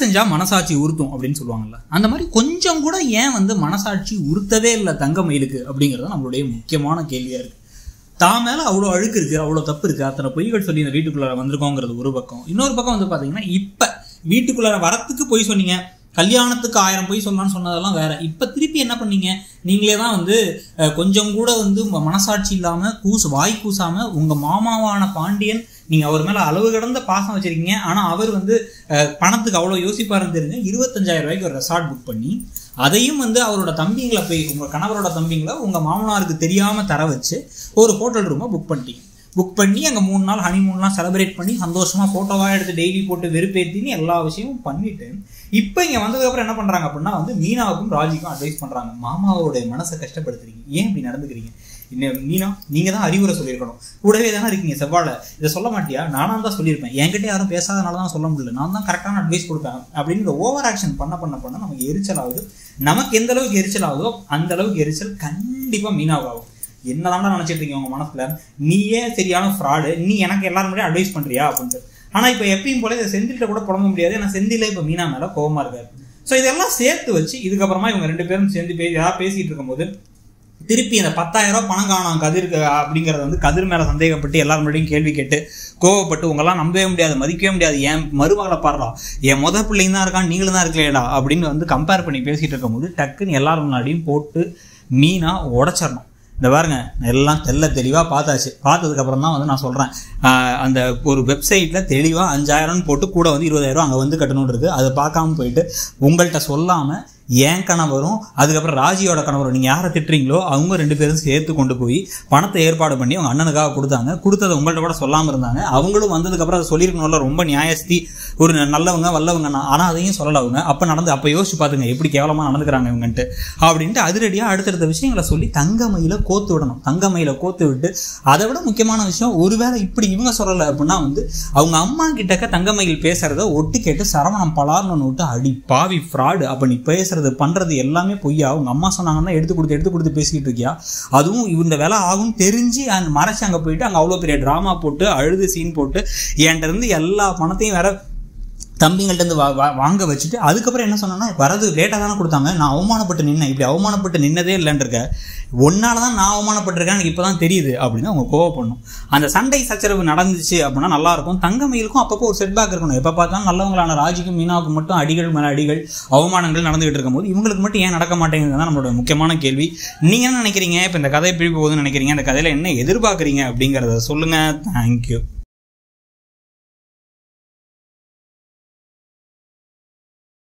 செஞ்சா மனசாட்சி உறுத்தும் அப்படின்னு சொல்லுவாங்கல்ல அந்த மாதிரி கொஞ்சம் கூட ஏன் வந்து மனசாட்சி உறுத்தவே இல்லை தங்க மயிலுக்கு அப்படிங்கிறது நம்மளுடைய முக்கியமான கேள்வியா இருக்கு தான் மேல அவ்வளோ அழுக்கு இருக்கு அவ்வளோ தப்பு இருக்கு அத்தனை பொய்கள் சொல்லி இந்த வீட்டுக்குள்ளார வந்திருக்கோங்கிறது ஒரு பக்கம் இன்னொரு பக்கம் வந்து பாத்தீங்கன்னா இப்ப வீட்டுக்குள்ளார வரத்துக்கு பொய் சொன்னீங்க கல்யாணத்துக்கு ஆயிரம் பொய் சொல்லலாம்னு சொன்னதெல்லாம் வேற இப்ப திருப்பி என்ன பண்ணீங்க நீங்களே தான் வந்து அஹ், கொஞ்சம் கூட வந்து உங்க மனசாட்சி இல்லாம கூசு வாய் கூசாம உங்க மாமாவான பாண்டியன் நீங்க அவர் மேல அளவு கடந்த பாசம் வச்சிருக்கீங்க ஆனா அவர் வந்து அஹ், பணத்துக்கு அவ்வளவு யோசிப்பாருன்னு தெரிஞ்சு இருபத்தஞ்சாயிரம் ரூபாய்க்கு ஒரு ரெசார்ட் புக் பண்ணி அதையும் வந்து அவரோட தம்பிங்களை போய் உங்க கணவரோட தம்பிங்களை உங்க மாமனாருக்கு தெரியாம தர வச்சு ஒரு ஹோட்டல் ரூமை புக் பண்ணிட்டீங்க புக் பண்ணி அங்கே மூணு நாள் ஹனிமூன்லாம் செலிப்ரேட் பண்ணி சந்தோஷமா ஃபோட்டோவாக எடுத்து டெய்லி போட்டு வெறுப்பேற்றின்னு எல்லா விஷயமும் பண்ணிட்டு இப்போ இங்கே வந்ததுக்கப்புறம் என்ன பண்ணுறாங்க அப்படின்னா வந்து மீனாவுக்கும் ராஜிக்கும் அட்வைஸ் பண்ணுறாங்க மாமாவோடைய மனசை கஷ்டப்படுத்துறீங்க ஏன் இப்படி நடந்துக்கிறீங்க இன்னும் மீனா நீங்கள் தான் அறிவுரை சொல்லியிருக்கணும் கூடவே தானே இருக்கீங்க செவ்வாழை இதை சொல்ல மாட்டியா நானாக தான் சொல்லியிருப்பேன் என்கிட்ட யாரும் பேசாதனால தான் சொல்ல முடியல நான் தான் கரெக்டான அட்வைஸ் கொடுப்பேன் அப்படின்னு இந்த ஓவர் ஆக்ஷன் பண்ண பண்ண பண்ண நமக்கு எரிச்சல் ஆகுது நமக்கு எந்த அளவுக்கு எரிச்சல் ஆகுதோ அந்த அளவுக்கு எரிச்சல் கண்டிப்பாக மீனாவுக்கு ஆகும் என்னதான்டா நினைச்சிட்டு இருக்கீங்க உங்க மனசுல நீயே சரியான ஃப்ராடு நீ எனக்கு எல்லாரும் முன்னாடி அட்வைஸ் பண்றியா அப்படின்ட்டு ஆனா இப்ப எப்பயும் போல இதை செந்தில்கிட்ட கூட புலம்ப முடியாது ஏன்னா செந்தில இப்ப மீனா மேல கோவமா இருக்காரு ஸோ இதெல்லாம் சேர்த்து வச்சு இதுக்கப்புறமா இவங்க ரெண்டு பேரும் சேர்ந்து பே யாராவது பேசிட்டு இருக்கும்போது திருப்பி அந்த பத்தாயிரம் ரூபாய் பணம் காணும் கதிர் அப்படிங்கறத வந்து கதிர் மேல சந்தேகப்பட்டு எல்லாரும் முன்னாடியும் கேள்வி கேட்டு கோவப்பட்டு உங்கெல்லாம் நம்பவே முடியாது மதிக்கவே முடியாது என் மருமகளை பாடுறா என் முத பிள்ளைங்க தான் இருக்கான் நீங்களும் தான் இருக்கலையடா அப்படின்னு வந்து கம்பேர் பண்ணி பேசிட்டு இருக்கும்போது டக்குன்னு எல்லாரும் முன்னாடியும் போட்டு மீனா உடைச்சிடணும் இந்த பாருங்க எல்லாம் தெல்ல தெளிவாக பார்த்தாச்சு பார்த்ததுக்கப்புறம் தான் வந்து நான் சொல்கிறேன் அந்த ஒரு வெப்சைட்டில் தெளிவாக அஞ்சாயிரம்னு போட்டு கூட வந்து இருபதாயிரம் அங்கே வந்து கட்டணும்னு இருக்குது அதை பார்க்காம போயிட்டு உங்கள்கிட்ட சொல்லாமல் என் கணவரும் அதுக்கப்புறம் ராஜியோட கணவரும் நீங்கள் யாரை திட்டுறீங்களோ அவங்க ரெண்டு பேரும் சேர்த்து கொண்டு போய் பணத்தை ஏற்பாடு பண்ணி அவங்க அண்ணனுக்காக கொடுத்தாங்க கொடுத்ததை உங்கள்கிட்ட கூட சொல்லாமல் இருந்தாங்க அவங்களும் வந்ததுக்கப்புறம் அதை சொல்லியிருக்கணும்ல ரொம்ப நியாயஸ்தி ஒரு நல்லவங்க வல்லவங்க ஆனால் அதையும் சொல்லலை அவங்க அப்போ நடந்து அப்போ யோசிச்சு பார்த்துங்க எப்படி கேவலமாக நடந்துக்கிறாங்க இவங்கன்ட்டு அப்படின்ட்டு அதிரடியாக அடுத்தடுத்த விஷயங்களை சொல்லி தங்கமயில கோத்து விடணும் தங்கமயில கோத்து விட்டு அதை விட முக்கியமான விஷயம் ஒருவேளை இப்படி இவங்க சொல்லலை அப்படின்னா வந்து அவங்க அம்மா கிட்டக்க தங்கமயில் பேசுறத ஒட்டு கேட்டு சரவணம் பலார்னு விட்டு அடி பாவி ஃப்ராடு அப்போ நீ பேசுறது பண்றது எல்லாமே பொய்யா உங்க அம்மா சொன்னாங்கன்னா எடுத்து கொடுத்து எடுத்து கொடுத்து பேசிக்கிட்டு இருக்கியா அதுவும் இந்த வேலை ஆகும் தெரிஞ்சு அந்த மறைச்சு அங்கே போயிட்டு அங்கே அவ்வளோ பெரிய ட்ராமா போட்டு அழுது சீன் போட்டு என்கிட்ட இருந்து எல்லா பணத்தையும் வேற தம்பிங்கள்ட்ட இருந்து வா வா- வாங்க வச்சுட்டு அதுக்கப்புறம் என்ன சொன்னேன்னா வரது லேட்டாக தானே கொடுத்தாங்க நான் அவமானப்பட்டு நின்னேன் இப்படி அவமானப்பட்டு நின்னதே இல்லைன்னு இருக்க ஒன்னால தான் நான் அவமானப்பட்டிருக்கேன் எனக்கு இப்போ தான் தெரியுது அப்படின்னு அவங்க கோவப்படணும் அந்த சண்டை சச்சரவு நடந்துச்சு அப்படின்னா நல்லா இருக்கும் தங்கமயிலுக்கும் அப்பப்போ ஒரு செட்பேக் இருக்கணும் எப்போ பார்த்தாலும் நல்லவங்களான ராஜிக்கும் மீனாவுக்கும் மட்டும் அடிகள் மேலே அடிகள் அவமானங்கள் நடந்துகிட்டு இருக்கும்போது இவங்களுக்கு மட்டும் ஏன் நடக்க மாட்டேங்குது தான் நம்மளோட முக்கியமான கேள்வி நீங்கள் என்ன நினைக்கிறீங்க இப்போ இந்த கதை எப்படி போகுதுன்னு நினைக்கிறீங்க அந்த கதையில் என்ன எதிர்பார்க்குறீங்க அப்படிங்கிறத சொல்லுங்கள் தேங்க்யூ